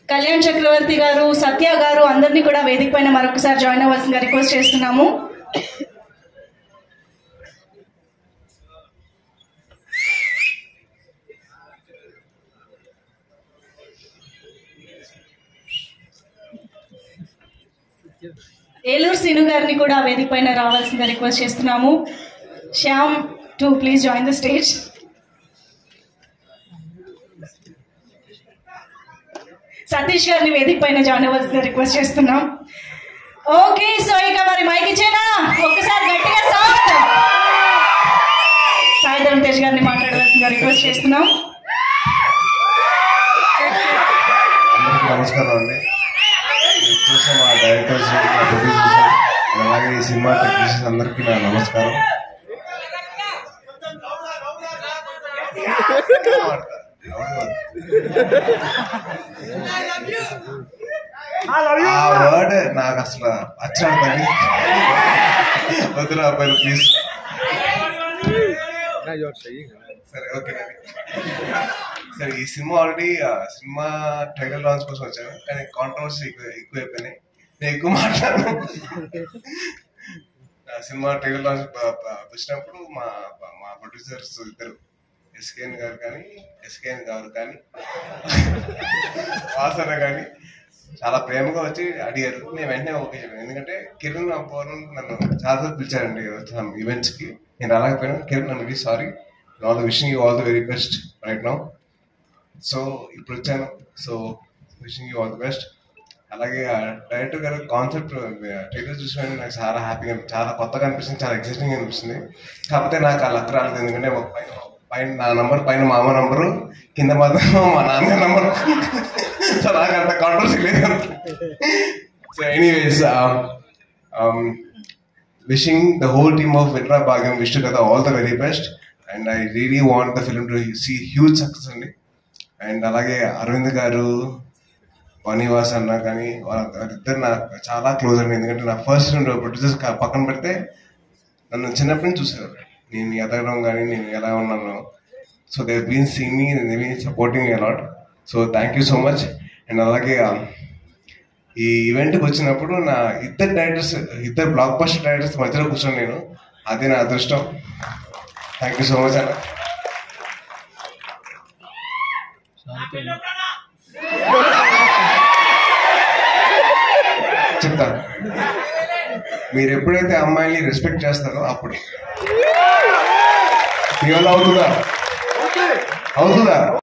కళ్యాణ్ చక్రవర్తి గారు సత్య గారు అందరినీ కూడా వేదిక పైన మరొకసారి జాయిన్ అవ్వాల్సిందిగా రిక్వెస్ట్ చేస్తున్నాము ఏలూరు సీను గారిని కూడా వేదిక పైన రావాల్సిందిగా రిక్వెస్ట్ చేస్తున్నాము Shyam to please join the stage Satish గారిని వేదిక పైన జాయిన్ అవ్వాల్సిందిగా రిక్వెస్ట్ చేస్తున్నాం ఓకే సో ఇక మరి మైక్ ఇచ్చేనా ఒక్కసారి గట్టిగా సౌండ్ సాయిధరం తేజ్ గారిని మాట్లాడవలసిందిగా రిక్వెస్ట్ చేస్తున్నాం అందరికీ నమస్కారం అండి మీరు చూసిన మా డైరెక్టర్స్ మా ప్రొడ్యూసర్స్ అలాగే ఈ సినిమా టెక్నీషియన్స్ అందరికీ నా నమస్కారం ఆ వర్డ్ నాకు అసలు వచ్చాడు పని వద్దురా అబ్బాయిలు ప్లీజ్ సరే ఓకే సరే ఈ cinema already cinema trailer launch కోసం వచ్చాను కానీ కాంట్రవర్సీ ఎక్కువ ఎక్కువ అయిపోయినాయి నేను ఎక్కువ మాట్లాడను ఆ సినిమా ట్రైలర్ లాంచ్ వచ్చినప్పుడు మా మా ప్రొడ్యూసర్స్ ఇద్దరు ఎస్కేఎన్ గారు కానీ ఎస్కేఎన్ గారు కానీ వాసన కానీ చాలా ప్రేమగా వచ్చి అడిగారు నేను వెంటనే ఓకే చెప్పాను ఎందుకంటే కిరణ్ పౌర్ణం నన్ను చాలాసార్లు పిలిచారండి ఈవెంట్స్ కి నేను రాలేకపోయినా కిరణ్ నన్ను very sorry all wishing you all the very best right now so ఇప్పుడు వచ్చాను so wishing you all the best అలాగే డైరెక్టర్ గారు కాన్సెప్ట్ ట్రైలర్ చూసిన నాకు చాలా హ్యాపీగా చాలా కొత్తగా అనిపిస్తుంది చాలా ఎక్సైటింగ్ అనిపిస్తుంది కాకపోతే నాకు ఆ లక్ రాలేదు ఎందుకంటే ఒక పైన పైన నా నంబర్ పైన మా అమ్మ నంబరు కింద మాత్రం మా నాన్న నంబర్ సో నాకు అంత కాంట్రవర్సీ లేదు so anyways wishing the whole team of Vitra Bhagam Vishnu all the very best. And I really want the film to see huge success అండి అండ్ అలాగే అరవింద్ గారు వాణివాస్ అన్న కానీ వాళ్ళిద్దరు నాకు చాలా క్లోజ్ అండి ఎందుకంటే నా ఫస్ట్ రెండు ప్రొడ్యూసర్స్ పక్కన పెడితే నన్ను చిన్నప్పటి నుంచి చూసారు నేను ఎదగడం కానీ నేను ఎలా ఉన్నాను so they been seen me they been supporting a lot so thank you so much and అలాగే um, ఈ ఈవెంట్కి వచ్చినప్పుడు నా ఇద్దరు డైరెక్టర్స్ ఇద్దరు బ్లాక్ బస్టర్ డైరెక్టర్స్ మధ్యలో కూర్చొని నేను అదే నా అదృష్టం థ్యాంక్ యూ సో మచ్ అన్న చెప్తా మీరు ఎప్పుడైతే అమ్మాయిని రెస్పెక్ట్ చేస్తారో అప్పుడు మీ వల్ల అవుతుందా అవుతుందా